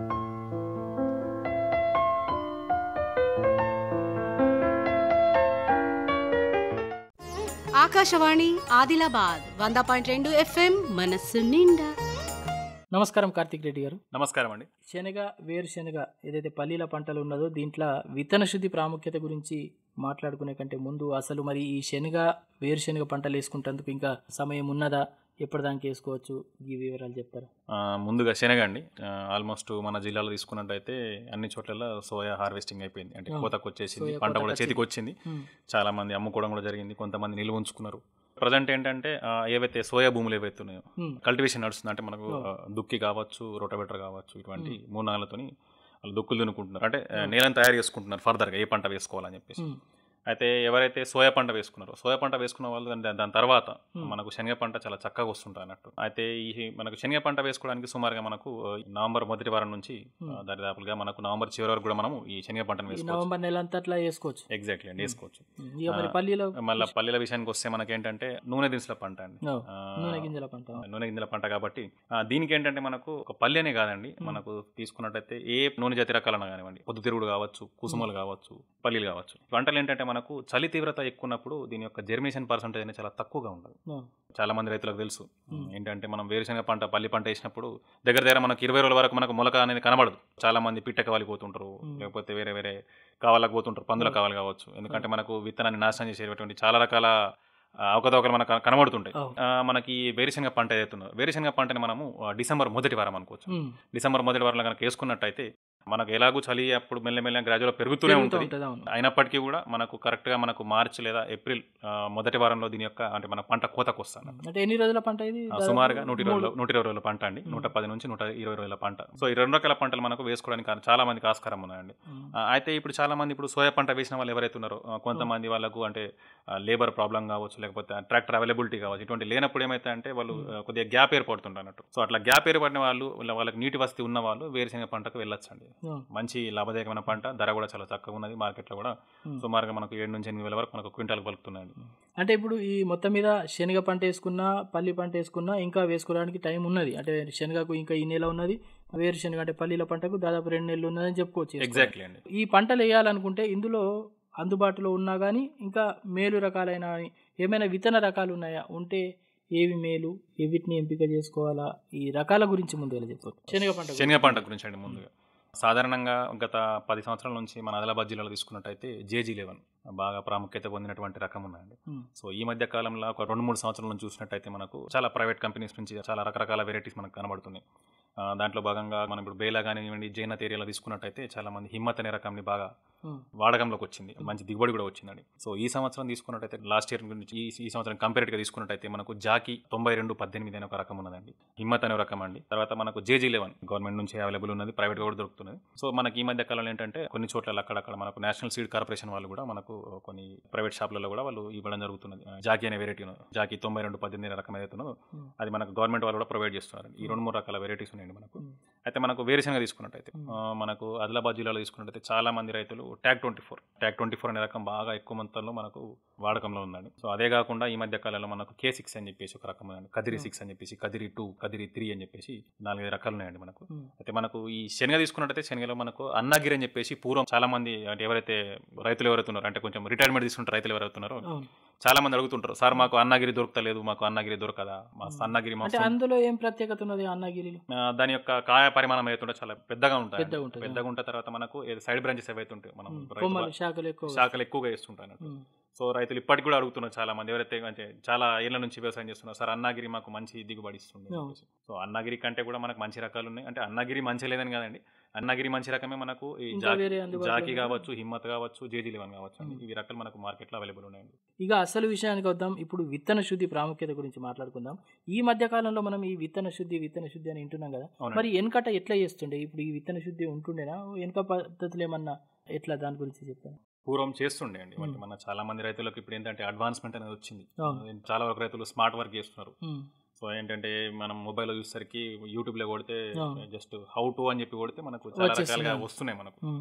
ఆకాశవాణి ఆదిలాబాద్ వంద పాయింట్ రెండు ఎఫ్ఎం మనస్సు నిండా నమస్కారం కార్తిక్ రెడ్డి గారు నమస్కారం అండి శనగ వేరుశనగ ఏదైతే పల్లీల పంటలు ఉన్నదో దీంట్లో విత్తన శుద్ధి ప్రాముఖ్యత గురించి మాట్లాడుకునే కంటే ముందు అసలు మరి ఈ శనగ వేరుశనగ పంటలు వేసుకుంటేందుకు ఇంకా సమయం ఉన్నదా ఎప్పటిదానికి వేసుకోవచ్చు ఈ వివరాలు చెప్తారా ఆ, ముందుగా శనగ అండి ఆల్మోస్ట్ మన జిల్లాలో తీసుకున్నట్టయితే అన్ని చోట్ల సోయా హార్వెస్టింగ్ అయిపోయింది అంటే ఆ. కోతకు వచ్చేసింది సోయా పంట కోతకు కూడా వచ్చింది. చేతికి వచ్చింది ఉమ్, చాలా మంది అమ్ముకోవడం కూడా జరిగింది కొంతమంది నిల్వ ఉంచుకున్నారు ప్రజెంట్ ఏంటంటే ఆ, ఏవైతే సోయా భూములు ఏవైతే ఉన్నాయో ఉమ్, కల్టివేషన్ నడుస్తుంది అంటే మనకు ఆ. ఆ, దుక్కి కావచ్చు రోటోవేటర్ కావచ్చు ఇటువంటి మూనాలతోని వాళ్ళు దుక్కులు దున్నుకుంటున్నారు అంటే ఆ, నేలను తయారు చేసుకుంటున్నారు ఫర్దర్గా ఏ పంట వేసుకోవాలని చెప్పేసి ఉమ్, అయితే ఎవరైతే సోయా పంట వేసుకున్నారో సోయా పంట వేసుకున్న వాళ్ళు దాని దాని తర్వాత Hmm. మనకు శనగ పంట చాలా చక్కగా వస్తుంటాయి అన్నట్టు అయితే ఈ మనకు శనగ పంట వేసుకోవడానికి సుమారుగా మనకు ఆ, నవంబర్ మొదటి వారం నుంచి Hmm. ఆ, దరిదాపులుగా మనకు నవంబర్ చివరి వరకు కూడా మనము ఈ శనగ పంటను ఈ వేసుకోవచ్చు నవంబర్ నెల అంతా అట్లా వేసుకోవచ్చు ఎగ్జాక్ట్లీ అండి వేసుకోవచ్చు ఉమ్, ఇక మరి ఆ, పల్లీలో మళ్ళీ పల్లెల విషయానికి వస్తే మనకేంటంటే నూనె దినుసుల పంట అండి ఓ, ఆ, నూనె గింజల పంట నూనె గింజల పంట కాబట్టి ఆ, దీనికి ఏంటంటే మనకు ఒక పల్లెనే కాదండి Hmm. మనకు తీసుకున్నట్టయితే ఏ నూనె జాతి రకాలన్నా కానివ్వండి పొద్దుతిరుగుడు కావచ్చు కుసుమలు కావచ్చు పల్లీలు కావచ్చు ఈ పంటలు ఏంటంటే మనకు చలి తీవ్రత ఎక్కువ ఉన్నప్పుడు దీని యొక్క జర్మినేషన్ పర్సంటేజ్ అనేది చాలా తక్కువగా ఉంటుంది ఓ, చాలా మంది రైతులకు తెలుసు Hmm. ఏంటంటే మనం వేరుశనగ పంట పల్లి పంట వేసినప్పుడు దగ్గర దగ్గర మనకు ఇరవై రోజుల వరకు మనకు మొలక అనేది కనబడదు చాలా మంది పిట్ట కావాలి పోతుంటారు Hmm. లేకపోతే వేరే వేరే కావాలకు పోతుంటారు పందుల కావాలి కావచ్చు ఎందుకంటే మనకు విత్తనాన్ని నాశనం చేసేటువంటి చాలా రకాల ఆ, అవకతవకలు మనకు కనబడుతుంటాయి ఓ, ఆ, మనకి వేరుశనగ పంట ఏదైతుందో వేరుశనగ పంటని మనము ఆ, డిసెంబర్ మొదటి వారం అనుకోవచ్చు ఉమ్, డిసెంబర్ మొదటి వారంలో కనుక వేసుకున్నట్టయితే మనకు ఎలాగూ చలి అప్పుడు మెల్లమెల్ల గ్రాజువల్ పెరుగుతూనే పెరుగుతూ ఉంటుంది ఉంటుంది అవును అయినప్పటికీ కూడా మనకు కరెక్ట్గా మనకు మార్చ్ లేదా ఏప్రిల్ ఆ, మొదటి వారంలో దీని యొక్క అంటే మన పంట కోతకు వస్తాను అంటే ఎన్ని రోజుల పంట ఇది ఆ, దాదాపు సుమారుగా నూట ఇరవై మూడు. రోజుల- నూట ఇరవై రోజుల పంట అండి నూట పది నుంచి నూట ఇరవై రోజుల పంట సో ఈ రెండు రకాల పంటలు మనకు వేసుకోవడానికి ఆ- చాలా మందికి ఆస్కారం ఉన్నాయండి ఉమ్, ఆ, అయితే ఇప్పుడు చాలా మంది ఇప్పుడు సోయా పంట వేసిన వాళ్ళు ఎవరైతే ఉన్నారో ఆ, కొంతమంది వాళ్ళకు అంటే లేబర్ ప్రాబ్లం కావచ్చు లేకపోతే ట్రాక్టర్ అవైలబిలిటీ కావచ్చు ఇటువంటి లేనప్పుడు ఏమైతే అంటే వాళ్ళు ఆ, కొద్దిగా గ్యాప్ ఏర్పడుతుంటారు అన్నట్టు సో అట్లా గ్యాప్ ఏర్పడిన వాళ్ళు వాళ్ళ- వాళ్ళకి నీటి వసతి ఉన్న వాళ్ళు వేరుశనగ పంటకు వెళ్ళొచ్చండి ఓ, మంచి లాభదాయకమైన పంట ధర కూడా చాలా చక్కగా ఉన్నది మార్కెట్లో కూడా ఉమ్. సుమారుగా మనకు ఏడు నుంచి ఎనిమిది వేల వరకు మనకు క్వింటాల్ పలుకుతున్నాయండి అంటే ఇప్పుడు ఈ మొత్తం మీద శనగ పంట వేసుకున్నా పల్లి పంట వేసుకున్నా ఇంకా వేసుకోవడానికి టైం ఉన్నది అంటే శనగకు ఇంకా ఈ నెల ఉన్నది వేరుశనగ అంటే పల్లీల పంటకు దాదాపు రెండు నెలలు ఉన్నదని చెప్పుకోవచ్చు వేసుకోవడానికి. ఎగ్జాక్ట్లీ అండి ఈ పంటలు వేయాలనుకుంటే ఇందులో అందుబాటులో ఉన్నా కానీ ఇంకా మేలు రకాలైన ఏమైనా విత్తన రకాలు ఉన్నాయా ఉంటే ఏవి మేలు వీటిని ఎంపిక చేసుకోవాలా ఈ రకాల గురించి ముందుగా చెప్పవచ్చు శనగ పంట శనగ పంట గురించి అండి ముందుగా సాధారణంగా గత పది సంవత్సరాల నుంచి మన ఆదిలాబాద్ జిల్లాలో తీసుకున్నట్టయితే జేజీ లెవెన్ బాగా ప్రాముఖ్యత పొందినటువంటి రకం ఉందండి ఉమ్, సో ఈ మధ్య కాలంలో ఒక రెండు మూడు సంవత్సరాల నుంచి చూసినట్టయితే మనకు చాలా ప్రైవేట్ కంపెనీస్ నుంచి చాలా రకరకాల వెరైటీస్ మనకు కనబడుతున్నాయి ఆ, దాంట్లో భాగంగా మనం ఇప్పుడు బేలా కానివ్వండి జైనత్ ఏరియాలో తీసుకున్నట్టయితే చాలా మంది హిమ్మత్ అనే రకంని బాగా ఉమ్, వాడకంలోకి వచ్చింది మంచి దిగుబడి కూడా వచ్చిందండి సో ఈ సంవత్సరం తీసుకున్నట్టయితే లాస్ట్ ఇయర్ గురించి ఈ ఈ సంవత్సరం కంపేరేట్గా తీసుకున్నట్టయితే మనకు జాకీ తొంభై రెండు పద్దెనిమిది అనే ఒక రకం ఉన్నదండి హిమ్మత్ అనే ఒక రకం అండి తర్వాత మనకు జేజీ లెవెన్ గవర్నమెంట్ నుంచి అవైలబుల్ ఉన్నది ప్రైవేట్ కూడా దొరుకుతున్నది సో మనకి ఈ మధ్య కాలంలో ఏంటంటే కొన్ని చోట్ల అక్కడక్కడ మనకు నేషనల్ సీడ్ కార్పొరేషన్ వాళ్ళు కూడా మనకు కొన్ని ప్రైవేట్ షాపులలో కూడా వాళ్ళు ఇవ్వడం జరుగుతున్నది ఆ, జాకీ అనే వెరైటీ ఉన్నది జాకీ తొంభై రెండు పద్దెనిమిది అనే రకం ఏదైతే ఉన్నదో ఉమ్, అది మనకు గవర్నమెంట్ వాళ్ళు కూడా ప్రొవైడ్ చేస్తున్నారు ఈ రెండు మూడు రకాల వెరైటీస్ ఉన్నాయండి మనకు ఉమ్, అయితే మనకు వేరుశనగ తీసుకున్నట్టయితే Hmm. ఆ, మనకు ఆదిలాబాద్ జిల్లాలో తీసుకున్నట్టయితే చాలా మంది రైతులు TAG twenty four TAG twenty four అనే రకం బాగా ఎక్కువ మొత్తంలో మనకు వాడకంలో ఉందండి సో అదే కాకుండా ఈ మధ్య కాలంలో మనకు కే సిక్స్ అని చెప్పేసి ఒక రకం ఉందండి కదిరి Hmm. సిక్స్ అని చెప్పేసి కదిరి టూ కదిరి త్రీ అని చెప్పేసి నాలుగైదు రకాలు ఉన్నాయండి మనకు ఉమ్, అయితే మనకు ఈ శనగ తీసుకున్నట్టయితే శనగలో మనకు అన్నగిరి అని చెప్పేసి పూర్వం చాలా మంది అంటే ఎవరైతే రైతులు ఎవరైతే ఉన్నారో అంటే కొంచెం రిటైర్మెంట్ తీసుకుంటారు రైతులు ఎవరైతే ఉన్నారో అవును చాలా మంది అడుగుతుంటారు సార్ మాకు అన్నగిరి దొరకలేదు మాకు అన్నగిరి దొరకదా మా Hmm. అన్నగిరి అంటే మాకు అందులో ఏం ప్రత్యేకత ఉన్నది అన్నగిరిలో ఆ, దాని యొక్క కాయ పరిమాణం ఏతుంటే చాలా పెద్దగా ఉంటాయి పెద్దగా ఉంటుంది, పెద్దగా ఉంటే తర్వాత మనకు సైడ్ బ్రాంచెస్ ఏవైతే ఉంటాయి మనం ఉమ్, రైతు కొమ్మలు శాఖలు ఎక్కువ శాఖలు ఎక్కువగా వేస్తుంటాను ఉమ్, సో రైతులు ఇప్పటికి కూడా అడుగుతున్నారు చాలా మంది ఎవరైతే అంటే చాలా ఏళ్ల నుంచి వ్యవసాయం చేస్తున్నారు సార్ అన్నగిరి మాకు మంచి దిగుబడి ఇస్తుంది అని అవును. చెప్పేసి. సో అన్నగిరి కంటే కూడా మనకు మంచి రకాలు ఉన్నాయి అంటే అన్నగిరి మంచి లేదని కాదండి అన్నగిరి మంచి రకమే మనకు ఈ ఇంకా జాకి వేరే అందుబాటులో జాకి ఉన్నాయి. కావచ్చు హిమ్మత్ కావచ్చు జేజీ లెవెన్ కావచ్చు అండి. ఉమ్. ఇవి రకాలు మనకు మార్కెట్లో అవైలబుల్ ఉన్నాయండి ఇక అసలు విషయానికి వద్దాం ఇప్పుడు విత్తన శుద్ధి ప్రాముఖ్యత గురించి మాట్లాడుకుందాం ఈ మధ్య కాలంలో మనం ఈ విత్తన శుద్ధి విత్తన శుద్ధి అని వింటున్నాం కదా అవునండి. మరి వెనకట ఎట్లా చేస్తుండే ఇప్పుడు ఈ విత్తన శుద్ధి ఉంటుండేనా వెనక పద్ధతులు ఏమన్నా ఎట్లా దాని గురించి చెప్తాను పూర్వం చేస్తుండే అండి ఉమ్. అంటే మన చాలా మంది రైతులకు ఇప్పుడు ఏంటంటే అడ్వాన్స్మెంట్ అనేది వచ్చింది అవును. చాలా వరకు రైతులు స్మార్ట్ వర్క్ చేస్తున్నారు ఉమ్, సో ఏంటంటే మనం మొబైల్లో చూసేసరికి యూట్యూబ్లో కొడితే అవును. జస్ట్ హౌ టు అని చెప్పి కొడితే మనకు చాలా వచ్చేస్తుంది. రకాలుగా వస్తున్నాయి మనకు ఉమ్,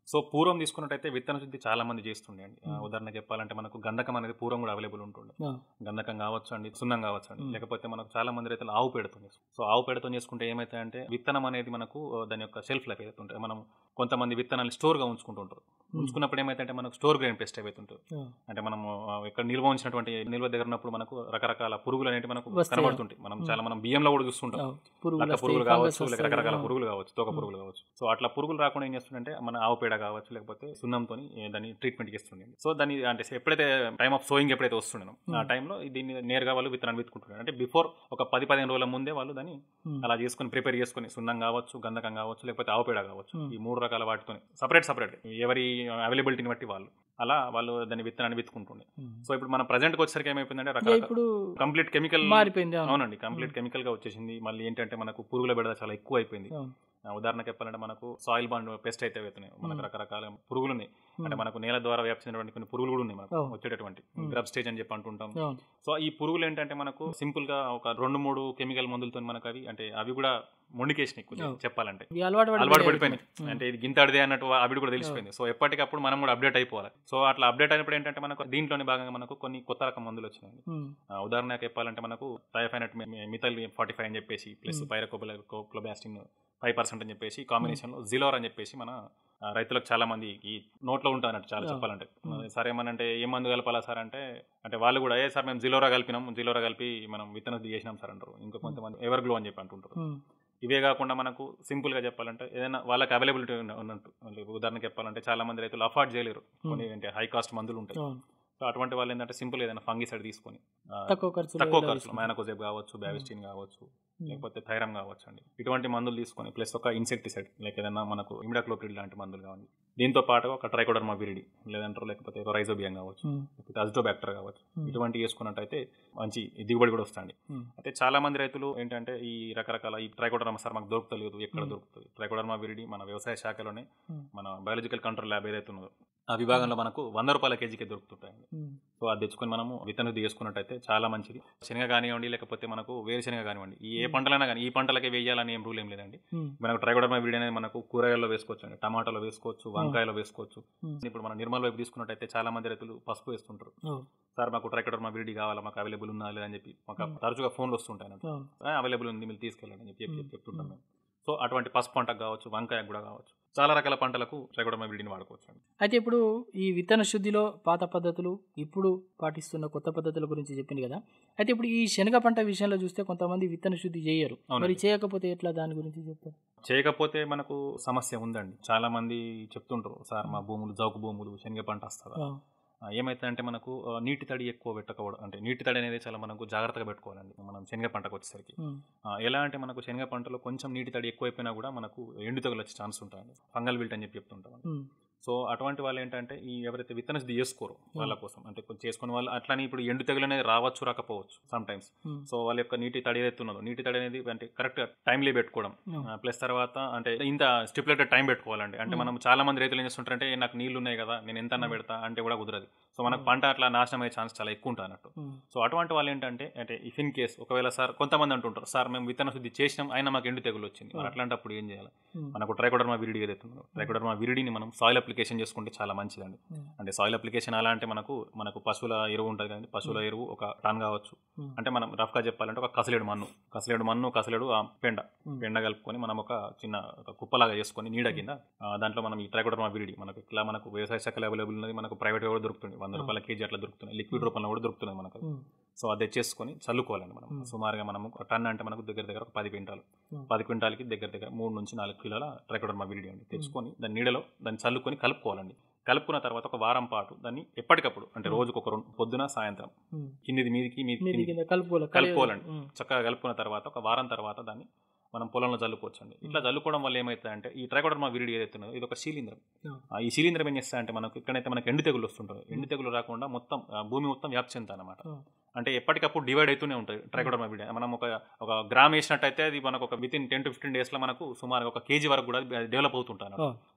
సో పూర్వం తీసుకున్నట్టయితే విత్తన శుద్ధి చాలా మంది చేస్తుండే అండి ఆ, ఉదాహరణ చెప్పాలంటే మనకు గంధకం అనేది పూర్వం కూడా అవైలబుల్ ఉంటుండే ఆ, గంధకం కావచ్చు అండి సున్నం కావచ్చు అండి మ్మ్. లేకపోతే మనకు చాలా మంది రైతులు ఆవు పేడతో చేసుకుంటారు సో ఆవు పేడతో చేసుకుంటే ఏమైతాయంటే విత్తనం అనేది మనకు ఆ, దాని యొక్క షెల్ఫ్ లైఫ్ ఏదైతే ఉంటుంది మనం కొంతమంది విత్తనాలు స్టోర్గా ఉంచుకుంటుంటారు ఉంచుకున్నప్పుడు ఏమైతే మనకు స్టోర్ గ్రెయిన్ పెస్ట్ ఏవైతుంటుంది ఆ, అంటే మనము ఆ, ఇక్కడ నిల్వ ఉంచినటువంటి నిల్వ దగ్గర ఉన్నప్పుడు మనకు రకరకాల పురుగులు అనేవి మనకు వస్తాయి. కనబడుతుంటాయి మనం చాలా మనం బియ్యంలో కూడా చూస్తుంటాం ఆ, పురుగులు లక్క వస్తాయి, పురుగులు ఫంగస్ కావచ్చు లేక వస్తాయి, రకరకాల ఆ, పురుగులు కావచ్చు తోక పురుగులు కావచ్చు సో అట్లా పురుగులు రాకుండా ఏం చేస్తుందంటే మన ఆవు పేడ కావచ్చు లేకపోతే సున్నంతో దాన్ని ట్రీట్మెంట్ చేస్తుండే సో దాన్ని అంటే ఎప్పుడైతే టైం ఆఫ్ సోయింగ్ ఎప్పుడైతే వస్తుండేనో ఆ Hmm. టైంలో దీన్ని నేరుగా వాళ్ళు విత్తనాన్ని విత్తుకుంటున్నారు అంటే బిఫోర్ ఒక పది పదిహేను రోజుల ముందే వాళ్ళు దాన్ని ఉమ్, అలా చేసుకుని ప్రిపేర్ చేసుకుని సున్నం కావచ్చు గంధకం కావచ్చు లేకపోతే ఆవు పేడ కావచ్చు Hmm. ఈ మూడు రకాల వాటితో సపరేట్ సపరేట్ ఎవరి అవైలబిలిటీని బట్టి వాళ్ళు అలా వాళ్ళు దాన్ని విత్తనాన్ని విత్తుకుంటుండే ఉమ్. సో ఇప్పుడు మన ప్రజెంట్కి వచ్చేసరికి ఏమైపోయిందంటే ఇక రకరకాల ఇప్పుడు కంప్లీట్ కెమికల్ మారిపోయింది అవును. అవునండి కంప్లీట్ కెమికల్ గా వచ్చేసింది మళ్ళీ ఏంటంటే మనకు పురుగుల బెడద చాలా ఎక్కువ అయిపోయింది అవును. ఆ, ఉదాహరణకు చెప్పాలంటే మనకు సాయిల్ బాండ్ పెస్ట్ అయితే అవుతున్నాయి మనకు Hmm. రకరకాల పురుగులు ఉన్నాయి అంటే ఉమ్, మనకు నేల ద్వారా వ్యాపించినటువంటి కొన్ని పురుగులు కూడా ఉన్నాయి మనకు Oh. వచ్చేటటువంటి Hmm. గ్రబ్ స్టేజ్ అని చెప్పి అంటుంటాం అవును. సో ఈ పురుగులు ఏంటంటే మనకు సింపుల్ గా ఒక రెండు మూడు కెమికల్ మందులతో మనకు అవి అంటే అవి కూడా మొండికేసినాయి కొద్దిగా Oh. చెప్పాలంటే ఈ అలవాటు పడిపోయి అలవాటు పడిపోయినాయి ఉమ్, అంటే ఇది గింతాడిదే అన్నట్టు అవి కూడా తెలిసిపోయింది సో ఎప్పటికప్పుడు మనం కూడా అప్డేట్ అయిపోవాలి సో అట్లా అప్డేట్ అయినప్పుడు ఏంటంటే మనకు దీంట్లోనే భాగంగా మనకు కొన్ని కొత్త రకం మందులు వచ్చినాయి ఉమ్, ఆ, ఉదాహరణకు చెప్పాలంటే మనకు థైఫైనట్ మిథల్ ఫార్టీ ఫైవ్ అని చెప్పేసి plus Hmm. Pyraclostrobin five percent అని చెప్పేసి కాంబినేషన్లో జిలోర్ అని చెప్పేసి మన ఆ, రైతులకు చాలా మంది ఈ నోట్లో ఉంటుంది అన్నట్టు చాలా Yeah. చెప్పాలంటే Hmm. సార్ ఏమనంటే ఏ మందు కలపాలా సార్ అంటే అంటే వాళ్ళు కూడా ఏ సార్ మేము జిలోరా కలిపినాం జిలోరా కలిపి మనం విత్తనం చేసినాం సార్ అంటారు ఇంకా కొంతమంది ఎవర్ గ్లో అని చెప్పి అంటుంటారు ఉమ్, ఇవే కాకుండా మనకు సింపుల్ గా చెప్పాలంటే ఏదైనా వాళ్ళకి అవైలబిలిటీ ఉన్నట్టు అంటే ఉదాహరణకు చెప్పాలంటే చాలా మంది రైతులు అఫోర్డ్ చేయలేరు కొన్ని అంటే హై కాస్ట్ మందులు ఉంటాయి అవును. సో అటువంటి వాళ్ళు ఏంటంటే సింపుల్ ఏదైనా ఫంగిసైడ్ తీసుకొని ఆ, తక్కువ ఖర్చు తక్కువ ఖర్చులో మైనకోజెబ్ కావచ్చు బ్యావిస్టిన్ కావచ్చు Hmm. లేకపోతే థైరమ్ కావచ్చు అండి ఇటువంటి మందులు తీసుకొని ప్లస్ ఒక ఇన్సెక్టిసైడ్ లేక ఏదైనా మనకు ఇమిడాక్లోపిడ్ లాంటి మందులు కావాలి దీంతో పాటు ఒక ట్రైకోడర్మా విరిడి లేదంటారు లేకపోతే ఒక రైజోబియం కావచ్చు లేకపోతే అజిటోబ్యాక్టర్ కావచ్చు ఇటువంటి వేసుకున్నట్టయితే మంచి దిగుబడి కూడా వస్తుంది అయితే చాలా మంది రైతులు ఏంటంటే ఈ రకరకాల ఈ ట్రైకోడర్మా సార్ మాకు దొరుకుతలేదు ఎక్కడ Hmm. దొరుకుతుంది ట్రైకోడర్మా విరిడి మన వ్యవసాయ శాఖలోనే Hmm. మన బయాలజికల్ కంట్రోల్ ల్యాబ్ ఏదైతే ఉన్నదో ఆ విభాగంలో మనకు వంద రూపాయల కేజీకే దొరుకుతుంటాయండి సో అది తెచ్చుకొని మనము విత్తనం చేసుకున్నట్టయితే చాలా మంచిది శనగ కానివ్వండి లేకపోతే మనకు వేరుశనగ కానివ్వండి ఈ ఏ Hmm. పంటలైనా కానీ ఈ పంటలకే వేయాలని ఏం రూల్ ఏం లేదండి మనకు ట్రైకోడర్మా విరిడి అనేది మనకు కూరగాయల్లో వేసుకోవచ్చు అండి టమాటాలో వేసుకోవచ్చు వంకాయలో వేసుకోవచ్చు ఇప్పుడు మన నిర్మల్ వైపు తీసుకున్నట్టయితే చాలా మంది రైతులు పసుపు వేస్తుంటారు సార్ మాకు ట్రైకోడర్మా విరిడి కావాలా మాకు అవైలబుల్ ఉందా లేదని చెప్పి మాకు Hmm. తరచుగా ఫోన్లు వస్తుంటాయి అన్నట్టు అవైలబుల్ ఉంది మీరు తీసుకెళ్ళండి అని చెప్పి చెప్పి- Hmm. చెప్తుంటాం మేము సో అటువంటి పసుపు పంటకు కావచ్చు వంకాయకు కూడా కావచ్చు చాలా రకాల పంటలకు ట్రైకోడర్మా విరిడిని వాడుకోవచ్చు అండి అయితే ఇప్పుడు ఈ విత్తన శుద్ధిలో పాత పద్ధతులు ఇప్పుడు పాటిస్తున్న కొత్త పద్ధతుల గురించి చెప్పింది కదా అయితే ఇప్పుడు ఈ శనగ పంట విషయంలో చూస్తే కొంతమంది విత్తన శుద్ధి చేయరు అవునండి. మరి చేయకపోతే ఎట్లా దాని గురించి చెప్తారు చేయకపోతే మనకు సమస్య ఉందండి చాలా మంది చెప్తుంటారు సార్ మా భూములు జౌకు భూములు శనగ పంట వస్తుందా ఆ, ఆ, ఏమైతుందంటే మనకు ఆ, నీటి తడి ఎక్కువ పెట్టకపోవడం అంటే నీటి తడి అనేది చాలా మనకు జాగ్రత్తగా పెట్టుకోవాలండి మనం శనగ పంటకు వచ్చేసరికి ఉమ్, ఆ, ఎలా అంటే మనకు శనగ పంటలో కొంచెం నీటి తడి ఎక్కువైపోయినా కూడా మనకు ఎండు తెగులు వచ్చే ఛాన్స్ ఉంటాయండి ఫంగల్ విల్ట్ అని చెప్పి చెప్తుంటాం ఉమ్, సో అటువంటి వాళ్ళు ఏంటంటే ఈ ఎవరైతే విత్తన శుద్ధి చేసుకోరు వాళ్ళ కోసం అంటే కొంచెం చేసుకునే వాళ్ళు అట్లని ఇప్పుడు ఎండు తెగులు అనేది రావచ్చు రాకపోవచ్చు సమ్ టైమ్స్ ఉమ్, సో వాళ్ళ యొక్క నీటి తడి ఏదైతే ఉన్నదో నీటి తడి అనేది అంటే కరెక్ట్ టైంలీ పెట్టుకోవడం ఉమ్, ప్లస్ తర్వాత అంటే ఇంత స్టిపులేటెడ్ టైం పెట్టుకోవాలండి అంటే మనం చాలా మంది రైతులు ఏం చేస్తుంటారంటే "ఏ, నాకు నీళ్లు ఉన్నాయి కదా నేను ఎంత పెడతా అంటే కూడా కుదరదు సో మనకు పంట అట్లా నాశనం అయ్యే ఛాన్స్ చాలా ఎక్కువ ఉంటుంది అన్నట్టు ఉమ్, సో అటువంటి వాళ్ళు ఏంటంటే అంటే ఇఫ్ ఇన్ కేస్ ఒకవేళ సార్ కొంతమంది అంటుంటారు సార్ మేము విత్తన శుద్ధి చేసినాం అయినా మాకు ఎండు తెగులు వచ్చింది మరి అట్లాంటప్పుడు ఏం చేయాలి ఉమ్, మనకు ట్రైకోడర్మా విరిడి ఏదైతే ఉందో ట్రైకోడర్మా విరిడిని మనం సాయిల్ అప్లికేషన్ చేసుకుంటే చాలా మంచిదండి ఉమ్, అంటే సాయిల్ అప్లికేషన్ అలా అంటే మనకు మనకు పశువుల ఎరువు ఉంటుంది కదండి పశువుల ఎరువు ఒక టన్ కావచ్చు ఉమ్, అంటే మనం రఫ్గా చెప్పాలంటే ఒక కసలేడు మన్ను కసలేడు మన్ను కసలేడు ఆ పెండ ఉమ్, పెండ కలుపుకొని మనం ఒక చిన్న ఒక కుప్పలాగా చేసుకొని నీడ కింద ఆ, దాంట్లో మనం ఈ ట్రైకోడర్మా విరిడి మనకు ఇట్లా మనకు వ్యవసాయ శాఖలో అవైలబుల్ ఉన్నది మనకు ప్రైవేట్ కూడా దొరుకుతుంది వంద రూపాయల కేజీ అట్లా దొరుకుతుంది లిక్విడ్ రూపంలో కూడా దొరుకుతుంది మనకు ఉమ్, సో అది తెచ్చేసుకొని చల్లుకోవాలండి మనం Hmm. సుమారుగా మనము ఒక టన్ అంటే మనకు దగ్గర దగ్గర ఒక పది క్వింటాలు Hmm. పది క్వింటాలకి దగ్గర దగ్గర మూడు నుంచి నాలుగు కిలోల ట్రైకోడర్మా విరిడి అండి తెచ్చుకొని దాని నీడలో దాన్ని చల్లుకొని కలుపుకోవాలండి కలుపుకున్న తర్వాత ఒక వారం పాటు దాన్ని ఎప్పటికప్పుడు అంటే Hmm. రోజుకు ఒక రెండు పొద్దున సాయంత్రం ఉమ్. కిందిది మీదికి మీది మీది కింద కలుపుకోవాలి కలుపుకోవాలండి. ఉమ్, చక్కగా కలుపుకున్న తర్వాత ఒక వారం తర్వాత దాన్ని మనం పొలంలో చల్లుకోవచ్చండి ఇట్లా చల్లుకోవడం వల్ల ఏమవుతుందంటే ఈ ట్రైకోడర్మా విరిడి ఏదైతే ఉన్నదో ఇది ఒక శీలింద్రం Yeah. ఆ, ఈ శీలింద్రం ఏం చేస్తా అంటే మనకు ఎక్కడైతే మనకు ఎండు తెగులు వస్తుంటుంది ఎండు తెగులు రాకుండా మొత్తం ఆ, భూమి మొత్తం వ్యాప్తి చెందుతా అనమాట Yeah. అంటే ఎప్పటికప్పుడు డివైడ్ అవుతూనే ఉంటుంది ట్రైకోడర్మా విరిడి మనం ఒక ఒక గ్రామ్ వేసినట్టయితే అది మనకు ఒక within ten to fifteen డేస్లో మనకు సుమారు ఒక కేజీ వరకు కూడా డెవలప్ అవుతుంటాను Oh.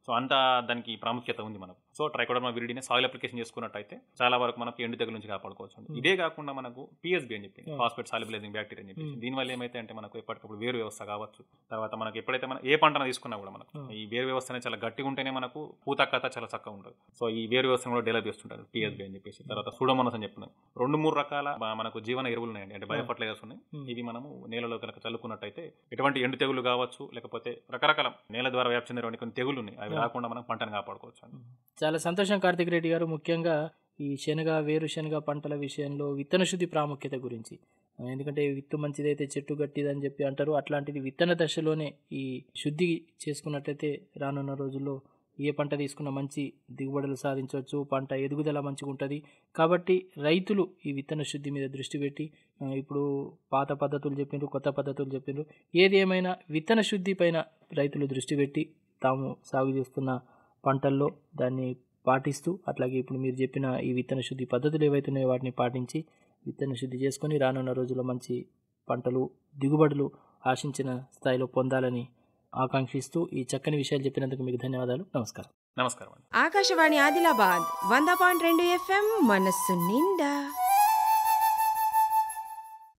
సో అంత దానికి ప్రాముఖ్యత ఉంది మనకు సో ట్రైకోడర్మా విరిడిని సాయిల్ అప్లికేషన్ చేసుకున్నట్టయితే చాలా వరకు మనకు ఎండు తెగుల నుంచి కాపాడుకోవచ్చు అండి. ఇదే కాకుండా మనకు పిఎస్బి అని చెప్పి Hmm. ఫాస్ఫేట్ సాలిబిలైజింగ్ బ్యాక్టీరియా అని చెప్పి Hmm. దీనివల్ల ఏమైతే అంటే మనకు ఎప్పటికప్పుడు వేరు వ్యవస్థ కావచ్చు తర్వాత మనకి ఎప్పుడైతే మనం ఏ పంటను తీసుకున్నా కూడా మనకు Hmm. ఈ వేరు వ్యవస్థ అనేది చాలా గట్టిగా ఉంటేనే మనకు పూత కథ చాలా చక్కగా ఉంటుంది సో ఈ వేరు వ్యవస్థను కూడా డెవలప్ చేస్తుంటారు పిఎస్బి అని చెప్పేసి తర్వాత సూడోమోనస్ అని చెప్తున్నాం రెండు మూడు రకాల బ- మనకు జీవన ఎరువులు ఉన్నాయండి అంటే బయో ఫర్టిలైజర్స్ ఉన్నాయి Hmm. ఇవి మనము నేలలో కనుక చల్లుకున్నట్టయితే ఎటువంటి ఎండు తెగులు కావచ్చు లేకపోతే రకరకాల నేల ద్వారా వ్యాప్తి చెందినటువంటి కొన్ని తెగులు ఉన్నాయి అవి Hmm. రాకుండా మనం పంటను కాపాడుకోవచ్చు అండి చాలా సంతోషం కార్తిక్ రెడ్డి గారు ముఖ్యంగా ఈ శనగ వేరుశనగ పంటల విషయంలో విత్తన శుద్ధి ప్రాముఖ్యత గురించి ఆ, ఎందుకంటే విత్తు మంచిదైతే చెట్టు గట్టిదని చెప్పి అంటారు అట్లాంటిది విత్తన దశలోనే ఈ శుద్ధి చేసుకున్నట్లయితే రానున్న రోజుల్లో ఏ పంట తీసుకున్న మంచి దిగుబడులు సాధించవచ్చు పంట ఎదుగుదల మంచిగా ఉంటుంది కాబట్టి రైతులు ఈ విత్తన శుద్ధి మీద దృష్టి పెట్టి ఆ, ఇప్పుడు పాత పద్ధతులు చెప్పిండ్రు కొత్త పద్ధతులు చెప్పిండ్రు ఏది ఏమైనా విత్తన శుద్ధి పైన రైతులు దృష్టి పెట్టి తాము సాగు చేస్తున్న పంటల్లో దాన్ని పాటిస్తూ అట్లాగే ఇప్పుడు మీరు చెప్పిన ఈ విత్తన శుద్ధి పద్ధతులు ఏవైతున్నాయో వాటిని పాటించి విత్తన శుద్ధి చేసుకొని రానున్న రోజుల్లో మంచి పంటలు దిగుబడులు ఆశించిన స్థాయిలో పొందాలని ఆకాంక్షిస్తూ ఈ చక్కని విషయాలు చెప్పినందుకు మీకు ధన్యవాదాలు నమస్కారం నమస్కారం అండి ఆకాశవాణి ఆదిలాబాద్ వంద పాయింట్ రెండు ఎఫ్ఎం మనస్సు నిండా